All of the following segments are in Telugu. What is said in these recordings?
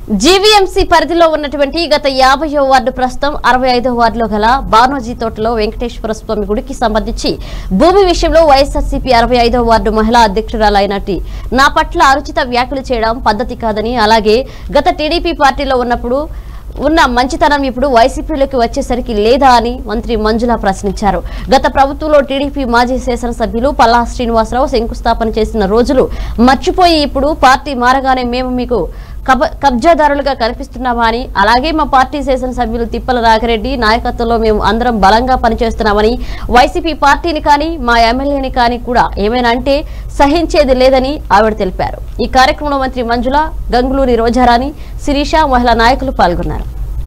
జీవీఎంసీ పరిధిలో ఉన్నటువంటి గత యాభైవ వార్డు ప్రస్తుతం అరవై ఐదో వార్డులో గల బానోజీ తోటలో వెంకటేశ్వర స్వామి గుడికి సంబంధించి భూమి విషయంలో వైఎస్ఆర్సీపీ అరవై ఐదో వార్డు మహిళా అధ్యక్షురాలైనటి నా పట్ల అనుచిత వ్యాఖ్యలు చేయడం పద్ధతి కాదని అలాగే గత టీడీపీ పార్టీలో ఉన్నప్పుడు ఉన్న మంచితనం ఇప్పుడు వైసీపీలోకి వచ్చేసరికి లేదా అని మంత్రి మంజుల ప్రశ్నించారు గత ప్రభుత్వంలో టీడీపీ మాజీ శాసనసభ్యులు పల్లా శ్రీనివాసరావు శంకుస్థాపన చేసిన రోజులు మర్చిపోయి ఇప్పుడు పార్టీ మారగానే మేము మీకు కబ- కబ్జాదారులుగా కనిపిస్తున్నామా అని అలాగే మా పార్టీ శాసనసభ్యులు తిప్పల నాగిరెడ్డి నాయకత్వంలో మేము అందరం బలంగా పనిచేస్తున్నామని వైసీపీ పార్టీని కానీ మా ఎమ్మెల్యేని కానీ కూడా ఏమైనా అంటే సహించేది లేదని ఆవిడ తెలిపారు ఈ కార్యక్రమంలో మంత్రి మంజుల గంగులూరి రోజారాణి శిరీష మహిళా నాయకులు పాల్గొన్నారు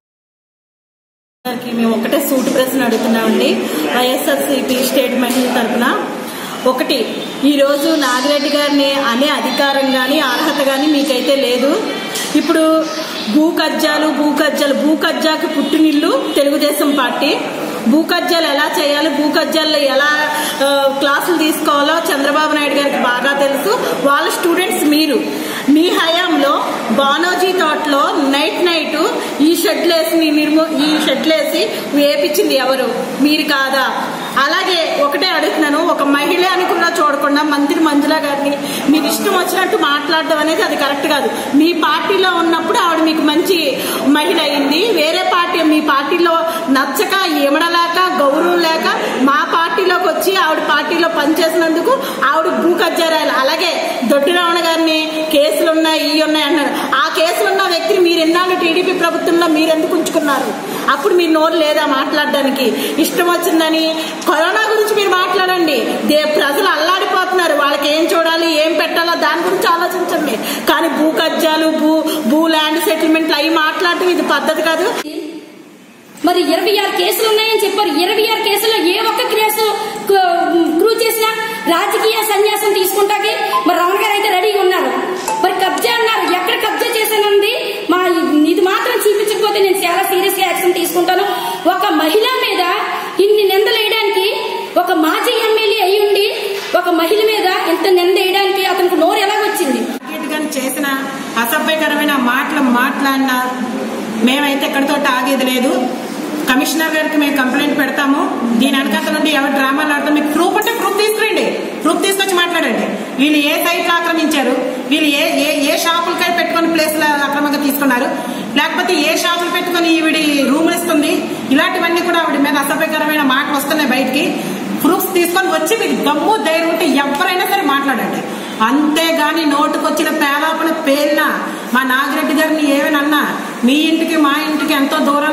గారికి మేము ఒకటే సూటు ప్రశ్న అడుగుతున్నామండి వైఎస్ఆర్సీపీ స్టేట్ మహిళల తరఫున ఒకటి ఈరోజు నాగిరెడ్డి గారిని అనే అధికారం కానీ అర్హత కానీ మీకైతే లేదు ఇప్పుడు భూ కబ్జాలు భూ కబ్జాలు భూ కబ్జాకి పుట్టినిల్లు తెలుగుదేశం పార్టీ భూ కబ్జాలు ఎలా చేయాలి భూ కబ్జాల్లో ఎలా ఆ, క్లాసులు తీసుకోవాలో చంద్రబాబు నాయుడు గారికి బాగా తెలుసు వాళ్ళ స్టూడెంట్స్ మీరు మీ హయాంలో బానోజీ తోటలో నైట్ నైట్ ఈ షెడ్లు వేసి మీ నిర్మూ ఈ షెడ్లు వేసి వేపించింది ఎవరు మీరు కాదా అలాగే ఒకటే అడుగుతున్నాను ఒక మహిళ అనుకున్నా చూడకుండా మంత్రి మంజుల గారిని మీకు ఇష్టం వచ్చినట్టు మాట్లాడడం అనేది అది కరెక్ట్ కాదు మీ పార్టీలో ఉన్నప్పుడు ఆవిడ మీకు మంచి మహిళ అయింది వేరే పార్టీ మీ పార్టీలో నచ్చక ఇమడలేక గౌరవం లేక మా పార్టీలోకి వచ్చి ఆవిడ పార్టీలో పనిచేసినందుకు ఆవిడ భూ కజ్జారాలు అలాగే దొడ్డి రావణ గారిని కేసులు ఉన్నాయి ఈ ఉన్నాయి అన్నారు ఆ కేసులు ఉన్న వ్యక్తిని మీరు ఎన్నాళ్ళు టీడీపీ ప్రభుత్వంలో మీరు ఎందుకు ఉంచుకున్నారు అప్పుడు మీ నోరు లేదా మాట్లాడడానికి ఇష్టం వచ్చిందని కరోనా గురించి మీరు మాట్లాడండి దే ప్రజలు అల్లాడిపోతున్నారు వాళ్ళకి ఏం చూడాలి ఏం పెట్టాలో దాని గురించి ఆలోచించండి కానీ భూ కబ్జాలు భూ భూ ల్యాండ్ సెటిల్మెంట్లు అవి మాట్లాడటం ఇది పద్ధతి కాదు మరి ఇరవై ఆరు కేసులు ఉన్నాయని చెప్పారు ఇరవై ఆరు కేసులో ఏ ఒక్క కేసు ప్రూవ్ చేసినా రాజకీయ సన్యాసం తీసుకుంటాకి మరి రావణ గారు అయితే రెడీగా ఉన్నారు మరి కబ్జా అన్నారు ఎక్కడ కబ్జా చేశానండి మా ఇది మాత్రం చూపించకపోతే నేను చాలా సీరియస్ గా యాక్షన్ తీసుకుంటాను ఒక మహిళ మీద ఇన్ని నిందలు వేయడానికి ఒక మాజీ ఎమ్మెల్యే అయి ఉండి ఒక మహిళ మీద ఇంత నింద వేయడానికి అతనికి నోరు ఎలాగొచ్చింది టార్గెట్ గాని చేసిన అసభ్యకరమైన మాటలు మాట్లాడినా మేమైతే ఎక్కడితో ఆగేది లేదు కమిషనర్ గారికి మేము కంప్లైంట్ పెడతాము దీని వెనకాల నుండి ఎవరు డ్రామాలు ఆడతాం మీకు ప్రూఫ్ అంటే ప్రూఫ్ తీసుకురండి ప్రూఫ్ తీసుకొచ్చి మాట్లాడండి వీళ్ళు ఏ సైట్లు ఆక్రమించారు వీళ్ళు ఏ ఏ ఏ షాపులకై పెట్టుకుని ప్లేస్లు అక్రమంగా తీసుకున్నారు లేకపోతే ఏ షాపులు పెట్టుకుని ఈవిడి రూములు ఇస్తుంది ఇలాంటివన్నీ కూడా ఆవిడ మీద అసభ్యకరమైన మాటలు వస్తున్నాయి బయటికి ప్రూఫ్స్ తీసుకొని వచ్చి మీకు దమ్ము ధైర్యం ఉంటే ఎవరైనా సరే మాట్లాడండి అంతేగాని నోటుకొచ్చిన పేలాపన పేలినా మా నాగిరెడ్డి గారిని ఏమైనా అన్నా మీ ఇంటికి మా ఇంటికి ఎంతో దూరం